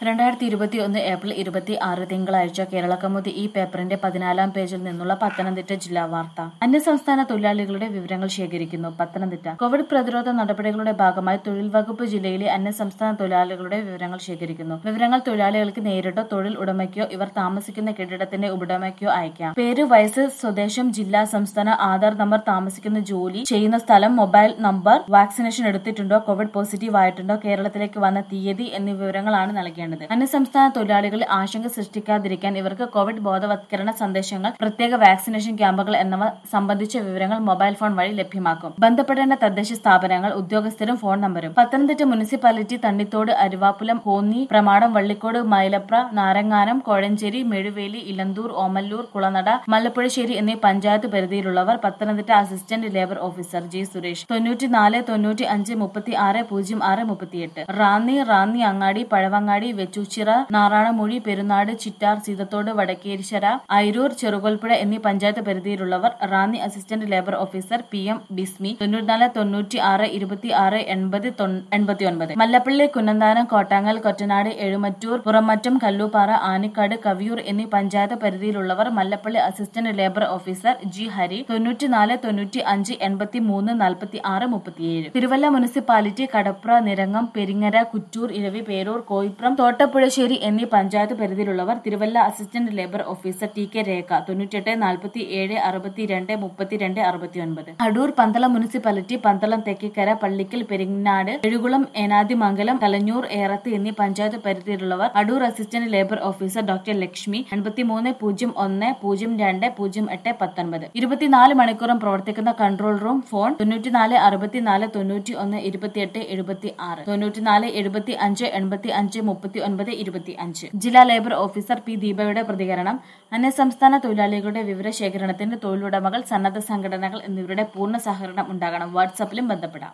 രണ്ടായിരത്തി ഇരുപത്തി ഒന്ന് ഏപ്രിൽ ഇരുപത്തി ആറ് തിങ്കളാഴ്ച കേരളകൗമുദി ഈ പേപ്പറിന്റെ പതിനാലാം പേജിൽ നിന്നുള്ള പത്തനംതിട്ട ജില്ലാ വാർത്ത അന്യസംസ്ഥാന തൊഴിലാളികളുടെ വിവരങ്ങൾ ശേഖരിക്കുന്നു പത്തനംതിട്ട കോവിഡ് പ്രതിരോധ നടപടികളുടെ ഭാഗമായി തൊഴിൽ വകുപ്പ് ജില്ലയിലെ അന്യസംസ്ഥാന തൊഴിലാളികളുടെ വിവരങ്ങൾ ശേഖരിക്കുന്നു വിവരങ്ങൾ തൊഴിലാളികൾക്ക് നേരിട്ടോ തൊഴിൽ ഉടമയ്ക്കോ ഇവർ താമസിക്കുന്ന കെട്ടിടത്തിന്റെ ഉടമയ്ക്കോ അയക്കാം പേര് വയസ്സ് സ്വദേശം ജില്ലാ സംസ്ഥാന ആധാർ നമ്പർ താമസിക്കുന്ന ജോലി ചെയ്യുന്ന സ്ഥലം മൊബൈൽ നമ്പർ വാക്സിനേഷൻ എടുത്തിട്ടുണ്ടോ കോവിഡ് പോസിറ്റീവ് ആയിട്ടുണ്ടോ കേരളത്തിലേക്ക് വന്ന തീയതി എന്നീ വിവരങ്ങളാണ് നൽകേണ്ടത് അന്യസംസ്ഥാന തൊഴിലാളികളിൽ ആശങ്ക സൃഷ്ടിക്കാതിരിക്കാൻ ഇവർക്ക് കോവിഡ് ബോധവത്കരണ സന്ദേശങ്ങൾ പ്രത്യേക വാക്സിനേഷൻ ക്യാമ്പുകൾ എന്നിവ സംബന്ധിച്ച വിവരങ്ങൾ മൊബൈൽ ഫോൺ വഴി ലഭ്യമാക്കും ബന്ധപ്പെടേണ്ട തദ്ദേശ സ്ഥാപനങ്ങൾ ഉദ്യോഗസ്ഥരും ഫോൺ നമ്പരും പത്തനംതിട്ട മുനിസിപ്പാലിറ്റി തണ്ണിത്തോട് അരുവാപ്പുലം കോന്നി പ്രമാടം വള്ളിക്കോട് മൈലപ്ര നാരങ്ങാനം കോഴഞ്ചേരി മെഴുവേലി ഇലന്തൂർ ഓമല്ലൂർ കുളനട മല്ലപ്പുഴശ്ശേരി എന്നീ പഞ്ചായത്ത് പരിധിയിലുള്ളവർ Pathanamthitta assistant labour officer G Suresh തൊണ്ണൂറ്റിനാല് തൊണ്ണൂറ്റി അഞ്ച് മുപ്പത്തി ആറ് പൂജ്യം ആറ് മുപ്പത്തിയെട്ട് റാന്നി റാന്നി അങ്ങാടി പഴവങ്ങാടി വെച്ചൂച്ചിറ നാറാണമൂഴി പെരുന്നാട് ചിറ്റാർ സീതത്തോട് വടക്കേരിശര അയിരൂർ ചെറുകോൽപ്പുഴ എന്നീ പഞ്ചായത്ത് പരിധിയിലുള്ളവർ Ranni assistant labour officer P M Bismi തൊണ്ണൂറ്റിനാല് തൊണ്ണൂറ്റി ആറ് ഇരുപത്തി ആറ് എൺപത് എൺപത്തി ഒൻപത് മല്ലപ്പള്ളി കുന്നന്താനം കോട്ടാങ്ങൽ കൊറ്റനാട് എഴുമറ്റൂർ പുറമറ്റം കല്ലൂപ്പാറ ആനിക്കാട് കവിയൂർ എന്നീ പഞ്ചായത്ത് പരിധിയിലുള്ളവർ Mallappally assistant labour officer G Hari തൊണ്ണൂറ്റിനാല് തൊണ്ണൂറ്റി അഞ്ച് എൺപത്തി മൂന്ന് നാൽപ്പത്തി ആറ് മുപ്പത്തിയേഴ് തിരുവല്ല മുനിസിപ്പാലിറ്റി കടപ്ര നിരങ്ങം പെരിങ്ങര കുറ്റൂർ ഇരവി പേരൂർ കോയിപ്രം തോട്ടപ്പുഴശ്ശേരി എന്നീ പഞ്ചായത്ത് പരിധിയിലുള്ളവർ Thiruvalla assistant labour officer T K Rekha തൊണ്ണൂറ്റെട്ട് നാൽപ്പത്തി ഏഴ് അറുപത്തിരണ്ട് മുപ്പത്തിരണ്ട് അറുപത്തി ഒൻപത് അടൂർ പന്തളം മുനിസിപ്പാലിറ്റി പന്തളം തെക്കിക്കര പള്ളിക്കൽ പെരിങ്ങനാട് എഴുകുളം ഏനാദിമംഗലം കലഞ്ഞൂർ ഏറത്ത് എന്നീ പഞ്ചായത്ത് പരിധിയിലുള്ളവർ Adoor assistant labour officer doctor Lakshmi എൺപത്തിമൂന്ന് പൂജ്യം ഒന്ന് പൂജ്യം രണ്ട് പൂജ്യം എട്ട് പത്തൊൻപത് ഇരുപത്തിനാല് മണിക്കൂറും പ്രവർത്തിക്കുന്ന കൺട്രോൾ റൂം ഫോൺ തൊണ്ണൂറ്റിനാല് അറുപത്തിനാല് തൊണ്ണൂറ്റി ഒന്ന് ഇരുപത്തിയെട്ട് എഴുപത്തി ആറ് തൊണ്ണൂറ്റിനാല് എഴുപത്തി അഞ്ച് എൺപത്തി അഞ്ച് മുപ്പത്തി ഒൻപത് ഇരുപത്തി അഞ്ച് ജില്ലാ ലേബർ ഓഫീസർ പി ദീപയുടെ പ്രതികരണം അന്യസംസ്ഥാന തൊഴിലാളികളുടെ വിവരശേഖരണത്തിന് തൊഴിലുടമകൾ സന്നദ്ധ സംഘടനകൾ എന്നിവരുടെ പൂർണ്ണ സഹകരണം ഉണ്ടാകണം വാട്സാപ്പിലും ബന്ധപ്പെടാം